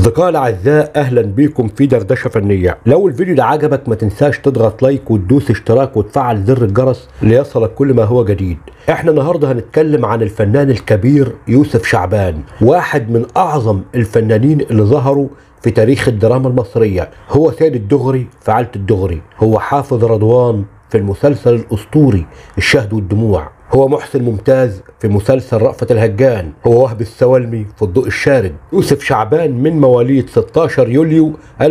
أصدقائي الأعزاء أهلا بيكم في دردشة فنية لو الفيديو ده عجبك ما تنساش تضغط لايك وتدوس اشتراك وتفعل زر الجرس ليصلك كل ما هو جديد احنا النهاردة هنتكلم عن الفنان الكبير يوسف شعبان واحد من أعظم الفنانين اللي ظهروا في تاريخ الدراما المصرية هو سيد الدغري في عالة الدغري هو حافظ رضوان في المسلسل الأسطوري الشهد والدموع هو محسن ممتاز في مسلسل رأفت الهجان هو وهب السوالمي في الضوء الشارد يوسف شعبان من مواليد 16 يوليو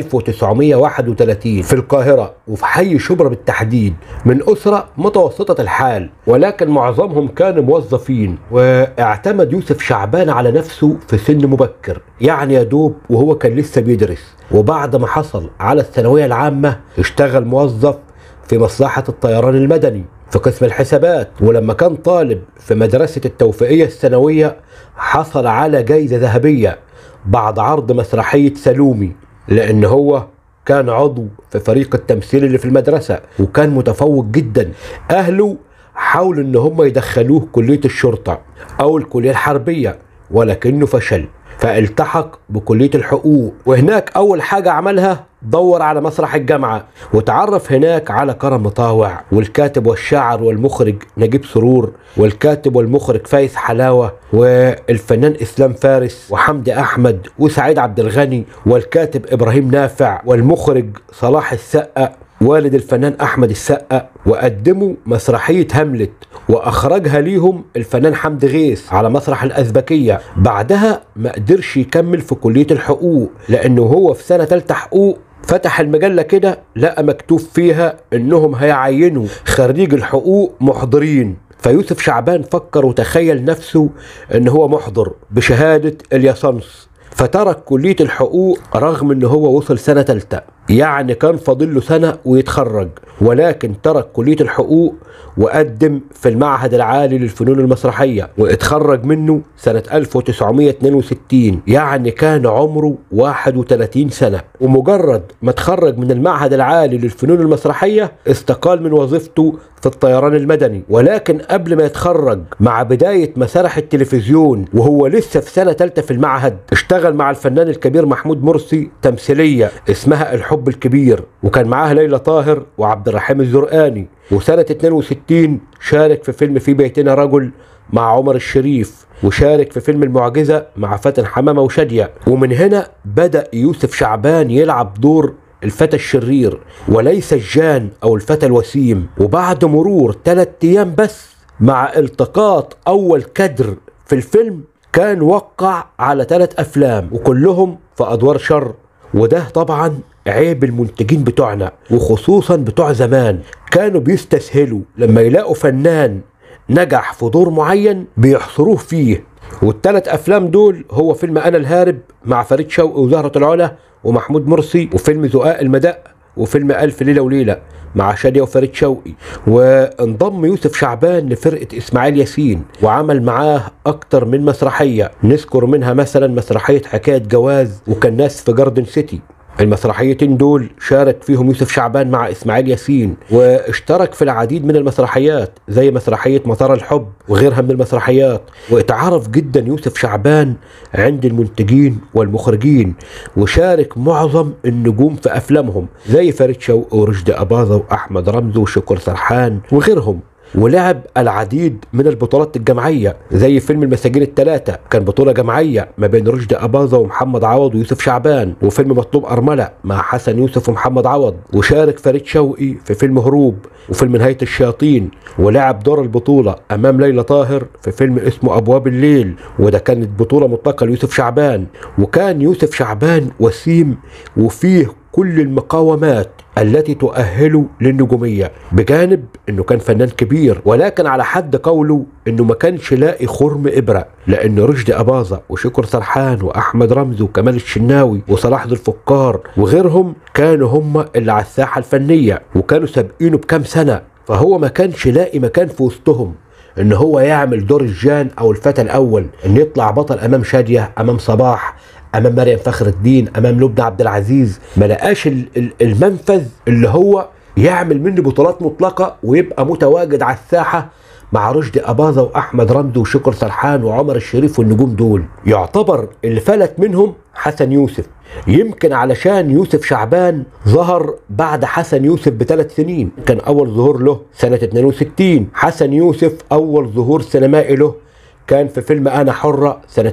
1931 في القاهرة وفي حي شبرا بالتحديد من أسرة متوسطة الحال ولكن معظمهم كانوا موظفين واعتمد يوسف شعبان على نفسه في سن مبكر يعني يا دوب وهو كان لسه بيدرس وبعد ما حصل على الثانوية العامة اشتغل موظف في مصلحة الطيران المدني في قسم الحسابات ولما كان طالب في مدرسة التوفيقية الثانوية حصل على جايزة ذهبية بعد عرض مسرحية سلومي لأن هو كان عضو في فريق التمثيل اللي في المدرسة وكان متفوق جدا أهله حاولوا إن هم يدخلوه كلية الشرطة أو الكلية الحربية ولكنه فشل فالتحق بكلية الحقوق وهناك أول حاجة عملها دور على مسرح الجامعة وتعرف هناك على كرم مطاوع والكاتب والشاعر والمخرج نجيب سرور والكاتب والمخرج فايز حلاوة والفنان إسلام فارس وحمدي أحمد وسعيد عبد الغني والكاتب إبراهيم نافع والمخرج صلاح السقا والد الفنان احمد السقا وقدموا مسرحيه هاملت واخرجها ليهم الفنان حمد غيث على مسرح الازبكيه بعدها ما قدرش يكمل في كليه الحقوق لانه هو في سنه ثالثه حقوق فتح المجلة كده لقى مكتوب فيها انهم هيعينوا خريج الحقوق محضرين فيوسف شعبان فكر وتخيل نفسه ان هو محضر بشهادة الياسمس فترك كلية الحقوق رغم ان هو وصل سنة تالتة يعني كان فاضل له سنة ويتخرج ولكن ترك كلية الحقوق وقدم في المعهد العالي للفنون المسرحية واتخرج منه سنة 1962 يعني كان عمره 31 سنة ومجرد ما اتخرج من المعهد العالي للفنون المسرحية استقال من وظيفته في الطيران المدني ولكن قبل ما يتخرج مع بداية مسارح التلفزيون وهو لسه في سنة تالتة في المعهد اشتغل مع الفنان الكبير محمود مرسي تمثيلية اسمها الحب الكبير وكان معاه ليلى طاهر وعبد الرحيم الزرقاني وسنة 62 شارك في فيلم في بيتنا رجل مع عمر الشريف وشارك في فيلم المعجزة مع فاتن حمامة وشادية ومن هنا بدأ يوسف شعبان يلعب دور الفتى الشرير وليس الجان أو الفتى الوسيم وبعد مرور ثلاثة أيام بس مع التقاط أول كدر في الفيلم كان وقع على ثلاث أفلام وكلهم في أدوار شر وده طبعا عيب المنتجين بتوعنا وخصوصا بتوع زمان كانوا بيستسهلوا لما يلاقوا فنان نجح في دور معين بيحصروه فيه والثلاث افلام دول هو فيلم انا الهارب مع فريد شوقي وزهرة العلا ومحمود مرسي وفيلم زقاق المداء وفيلم ألف ليلة وليلة مع شادية وفريد شوقي وانضم يوسف شعبان لفرقة إسماعيل ياسين وعمل معاه أكتر من مسرحية نذكر منها مثلا مسرحية حكاية جواز وكان ناس في جاردن سيتي المسرحيتين دول شارك فيهم يوسف شعبان مع اسماعيل ياسين واشترك في العديد من المسرحيات زي مسرحية مطار الحب وغيرها من المسرحيات واتعرف جدا يوسف شعبان عند المنتجين والمخرجين وشارك معظم النجوم في افلامهم زي فريد شوقي ورشدي اباظة واحمد رمزي وشكر سرحان وغيرهم ولعب العديد من البطولات الجماعيه زي فيلم المساجين الثلاثه كان بطوله جماعيه ما بين رشدي اباظه ومحمد عوض ويوسف شعبان وفيلم مطلوب ارمله مع حسن يوسف ومحمد عوض وشارك فريد شوقي في فيلم هروب وفيلم نهايه الشياطين ولعب دور البطوله امام ليلى طاهر في فيلم اسمه ابواب الليل وده كانت بطوله مطلقه ليوسف شعبان وكان يوسف شعبان وسيم وفيه كل المقاومات التي تؤهله للنجومية بجانب انه كان فنان كبير ولكن على حد قوله انه ما كانش لاقي خرم ابرة لان رشدي اباظة وشكر سرحان واحمد رمزي وكمال الشناوي وصلاح ذو الفقار وغيرهم كانوا هم اللي على الساحة الفنية وكانوا سابقينه بكام سنة فهو ما كانش لاقي مكان في وسطهم ان هو يعمل دور الجان او الفتى الاول ان يطلع بطل امام شادية امام صباح امام مريم فخر الدين امام لبنى عبد العزيز ما لقاش المنفذ اللي هو يعمل منه بطولات مطلقه ويبقى متواجد على الساحه مع رشدي أباظة وأحمد رمزي وشكر سرحان وعمر الشريف والنجوم دول يعتبر اللي فلت منهم حسن يوسف يمكن علشان يوسف شعبان ظهر بعد حسن يوسف بثلاث سنين كان أول ظهور له سنة 62 حسن يوسف أول ظهور سينمائي له كان في فيلم أنا حرة سنة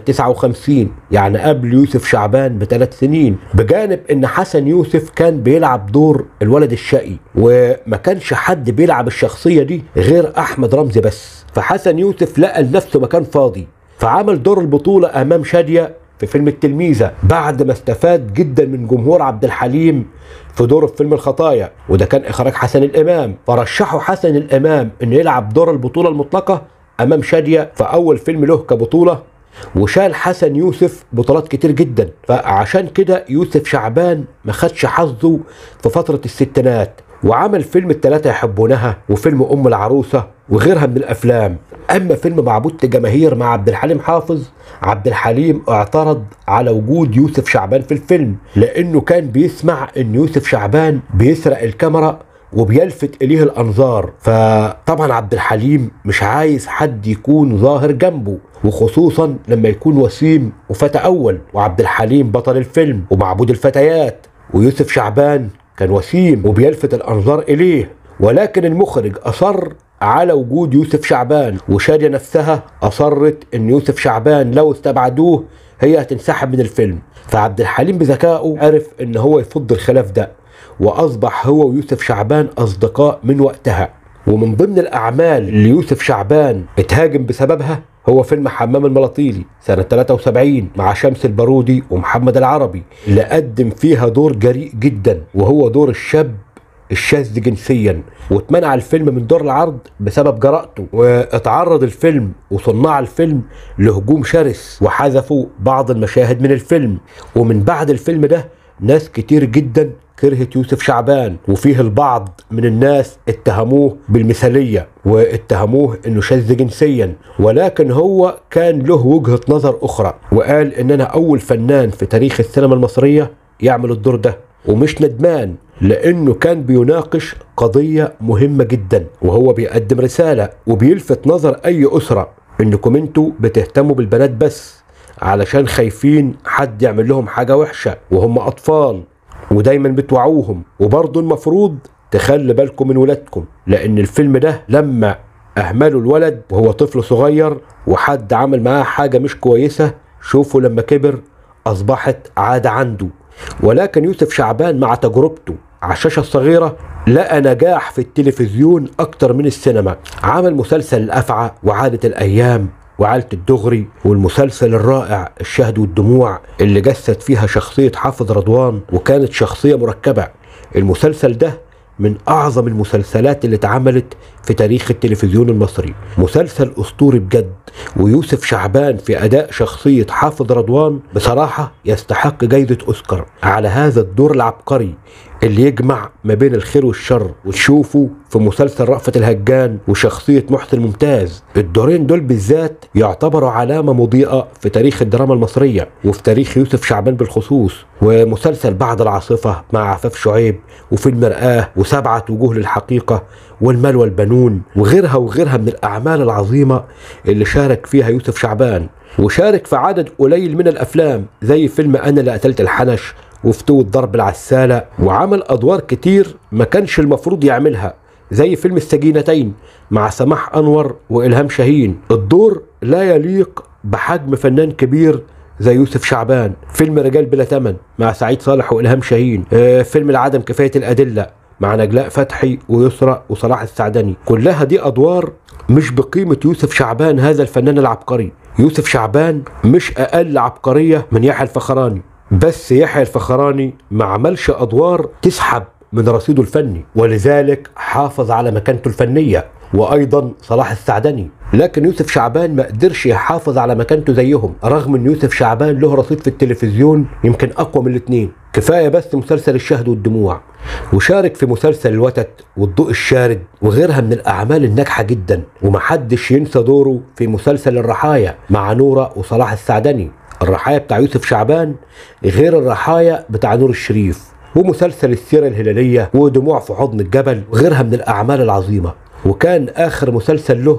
59 يعني قبل يوسف شعبان بثلاث سنين بجانب إن حسن يوسف كان بيلعب دور الولد الشقي وما كانش حد بيلعب الشخصية دي غير أحمد رمزي بس فحسن يوسف لقى لنفسه مكان فاضي فعمل دور البطولة أمام شادية في فيلم التلميذة بعد ما استفاد جدا من جمهور عبد الحليم في دور في فيلم الخطايا وده كان إخراج حسن الإمام فرشحوا حسن الإمام إنه يلعب دور البطولة المطلقة امام شاديه في اول فيلم له كبطوله وشال حسن يوسف بطولات كتير جدا فعشان كده يوسف شعبان ما خدش حظه في فتره الستينات وعمل فيلم التلاتة يحبونها وفيلم أم العروسة وغيرها من الأفلام أما فيلم معبود جماهير مع عبد الحليم حافظ عبد الحليم اعترض على وجود يوسف شعبان في الفيلم لأنه كان بيسمع أن يوسف شعبان بيسرق الكاميرا وبيلفت اليه الانظار فطبعا عبد الحليم مش عايز حد يكون ظاهر جنبه وخصوصا لما يكون وسيم وفتى اول وعبد الحليم بطل الفيلم ومعبود الفتيات ويوسف شعبان كان وسيم وبيلفت الانظار اليه ولكن المخرج اصر على وجود يوسف شعبان وشادية نفسها أصرت أن يوسف شعبان لو استبعدوه هي هتنسحب من الفيلم فعبد الحليم بذكائه عرف ان هو يفض الخلاف ده واصبح هو ويوسف شعبان اصدقاء من وقتها ومن ضمن الاعمال اللي يوسف شعبان اتهاجم بسببها هو فيلم حمام الملاطيلي سنة 73 مع شمس البارودي ومحمد العربي اللي قدم فيها دور جريء جدا وهو دور الشاب الشاذ جنسيا واتمنع الفيلم من دور العرض بسبب جرأته واتعرض الفيلم وصناع الفيلم لهجوم شرس وحذفوا بعض المشاهد من الفيلم ومن بعد الفيلم ده ناس كتير جدا كرهت يوسف شعبان وفيه البعض من الناس اتهموه بالمثالية واتهموه انه شاذ جنسيا ولكن هو كان له وجهة نظر اخرى وقال ان انا اول فنان في تاريخ السينما المصرية يعمل الدور ده ومش ندمان لانه كان بيناقش قضية مهمة جدا وهو بيقدم رسالة وبيلفت نظر اي اسرة انكم انتوا بتهتموا بالبنات بس علشان خايفين حد يعمل لهم حاجة وحشة وهم أطفال ودايما بتوعوهم وبرضه المفروض تخلي بالكم من ولادكم لأن الفيلم ده لما أهملوا الولد وهو طفل صغير وحد عمل معاه حاجة مش كويسة شوفوا لما كبر أصبحت عادة عنده ولكن يوسف شعبان مع تجربته على الشاشة الصغيرة لقى نجاح في التلفزيون أكتر من السينما عمل مسلسل الأفعى وعادة الأيام وعالة الدغري والمسلسل الرائع الشهد والدموع اللي جسد فيها شخصية حافظ رضوان وكانت شخصية مركبة المسلسل ده من أعظم المسلسلات اللي اتعملت في تاريخ التلفزيون المصري مسلسل أسطوري بجد ويوسف شعبان في أداء شخصية حافظ رضوان بصراحة يستحق جايزة أوسكار على هذا الدور العبقري اللي يجمع ما بين الخير والشر وتشوفه في مسلسل رأفت الهجان وشخصية محسن ممتاز الدورين دول بالذات يعتبروا علامة مضيئة في تاريخ الدراما المصرية وفي تاريخ يوسف شعبان بالخصوص ومسلسل بعد العاصفة مع عفاف شعيب وفيلم مرآة وسبعة وجوه للحقيقة والمال والبنون وغيرها وغيرها من الأعمال العظيمة اللي شارك فيها يوسف شعبان وشارك في عدد قليل من الأفلام زي فيلم أنا اللي قتلت الحنش وفتوة ضرب العسالة وعمل أدوار كتير ما كانش المفروض يعملها زي فيلم السجينتين مع سماح أنور وإلهام شاهين الدور لا يليق بحجم فنان كبير زي يوسف شعبان فيلم رجال بلا تمن مع سعيد صالح وإلهام شاهين آه فيلم العدم كفاية الأدلة مع نجلاء فتحي ويسرى وصلاح السعدني كلها دي أدوار مش بقيمة يوسف شعبان هذا الفنان العبقري يوسف شعبان مش أقل عبقرية من يحيى الفخراني بس يحيى الفخراني ما عملش ادوار تسحب من رصيده الفني ولذلك حافظ على مكانته الفنيه وايضا صلاح السعدني لكن يوسف شعبان ما قدرش يحافظ على مكانته زيهم رغم ان يوسف شعبان له رصيد في التلفزيون يمكن اقوى من الاثنين كفايه بس مسلسل الشهد والدموع وشارك في مسلسل الوتد والضوء الشارد وغيرها من الاعمال الناجحه جدا ومحدش ينسى دوره في مسلسل الرحايا مع نوره وصلاح السعدني الرحايا بتاع يوسف شعبان غير الرحايا بتاع نور الشريف ومسلسل السيرة الهلالية ودموع في حضن الجبل وغيرها من الأعمال العظيمة وكان آخر مسلسل له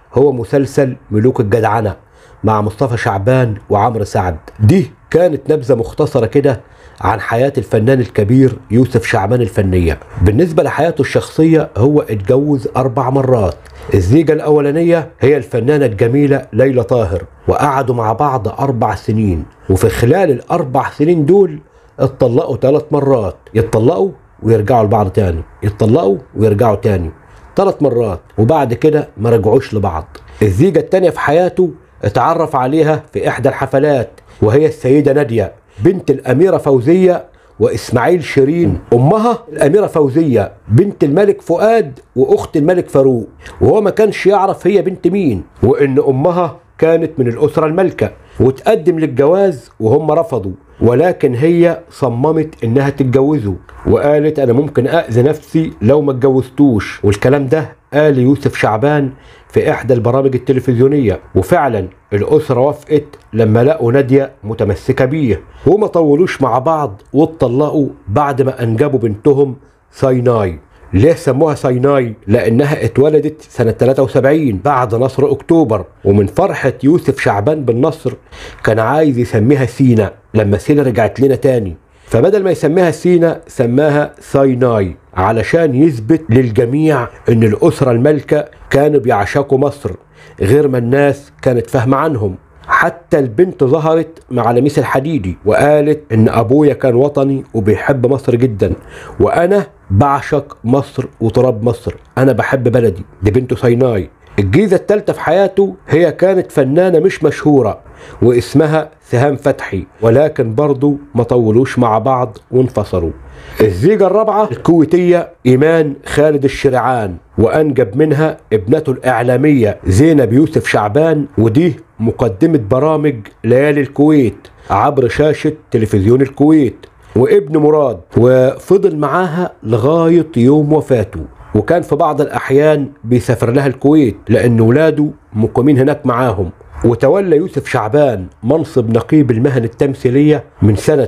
هو مسلسل ملوك الجدعنة مع مصطفى شعبان وعمرو سعد دي كانت نبذة مختصرة كده عن حياة الفنان الكبير يوسف شعبان الفنية بالنسبة لحياته الشخصية هو اتجوز أربع مرات الزيجة الأولانية هي الفنانة الجميلة ليلى طاهر وقعدوا مع بعض أربع سنين وفي خلال الأربع سنين دول اتطلقوا ثلاث مرات يتطلقوا ويرجعوا لبعض تاني يتطلقوا ويرجعوا تاني ثلاث مرات وبعد كده ما رجعوش لبعض الزيجة التانية في حياته اتعرف عليها في إحدى الحفلات وهي السيدة نادية بنت الأميرة فوزية وإسماعيل شيرين أمها الأميرة فوزية بنت الملك فؤاد وأخت الملك فاروق وهو ما كانش يعرف هي بنت مين وإن أمها كانت من الأسرة الملكة وتقدم للجواز وهم رفضوا ولكن هي صممت انها تتجوزه وقالت انا ممكن اذي نفسي لو ما اتجوزتوش والكلام ده قال يوسف شعبان في احدى البرامج التلفزيونيه وفعلا الاسره وافقت لما لقوا ناديه متمسكه بيه وما طولوش مع بعض واتطلقوا بعد ما انجبوا بنتهم سايناي ليه سموها سايناي؟ لأنها اتولدت سنة 73 بعد نصر أكتوبر ومن فرحة يوسف شعبان بالنصر كان عايز يسميها سينا لما سينا رجعت لنا تاني فبدل ما يسميها سينا سماها سايناي علشان يثبت للجميع ان الأسرة المالكة كانوا بيعشقوا مصر غير ما الناس كانت فاهمة عنهم حتى البنت ظهرت مع لميس الحديدي وقالت ان ابويا كان وطني وبيحب مصر جدا وانا بعشق مصر وتراب مصر انا بحب بلدي دي بنته سيناي الجيزة الثالثة في حياته هي كانت فنانة مش مشهورة واسمها سهام فتحي ولكن برضو ما طولوش مع بعض وانفصلوا الزيجة الرابعة الكويتية إيمان خالد الشرعان وأنجب منها ابنته الإعلامية زينب يوسف شعبان ودي مقدمة برامج ليالي الكويت عبر شاشة تلفزيون الكويت وابن مراد وفضل معاها لغاية يوم وفاته وكان في بعض الأحيان بيسافر لها الكويت لأن ولاده مقيمين هناك معاهم وتولى يوسف شعبان منصب نقيب المهن التمثيلية من سنة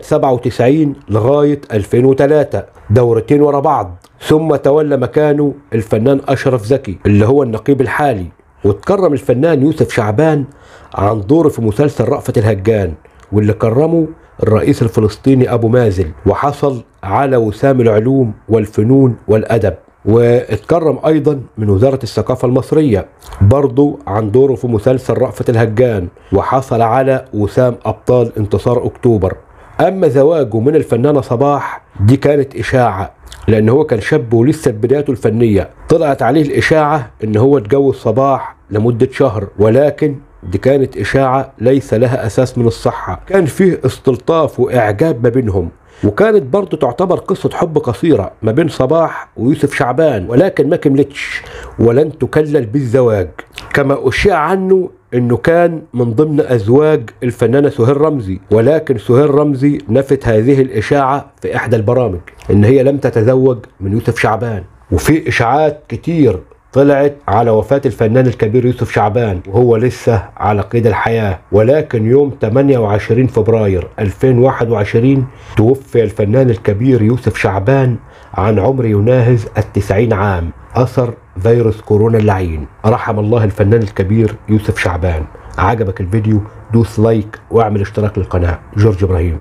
97 لغاية 2003 دورتين ورا بعض ثم تولى مكانه الفنان أشرف زكي اللي هو النقيب الحالي وتكرم الفنان يوسف شعبان عن دوره في مسلسل رأفت الهجان واللي كرمه الرئيس الفلسطيني أبو مازل وحصل على وسام العلوم والفنون والأدب واتكرم ايضا من وزارة الثقافة المصرية برضو عن دوره في مسلسل رأفت الهجان وحصل على وسام ابطال انتصار اكتوبر اما زواجه من الفنانة صباح دي كانت اشاعة لان هو كان شاب ولسه بدايته الفنية طلعت عليه الاشاعة ان هو اتجوز صباح لمدة شهر ولكن دي كانت إشاعة ليس لها أساس من الصحة كان فيه استلطاف وإعجاب ما بينهم وكانت برضه تعتبر قصة حب قصيرة ما بين صباح ويوسف شعبان ولكن ما كملتش ولن تكلل بالزواج كما أشيع عنه انه كان من ضمن ازواج الفنانه سهير رمزي ولكن سهير رمزي نفت هذه الاشاعه في احدى البرامج ان هي لم تتزوج من يوسف شعبان وفي اشاعات كتير طلعت على وفاة الفنان الكبير يوسف شعبان وهو لسه على قيد الحياة ولكن يوم 28 فبراير 2021 توفي الفنان الكبير يوسف شعبان عن عمر يناهز التسعين عام أثر فيروس كورونا اللعين رحم الله الفنان الكبير يوسف شعبان عجبك الفيديو دوس لايك واعمل اشتراك للقناة جورج إبراهيم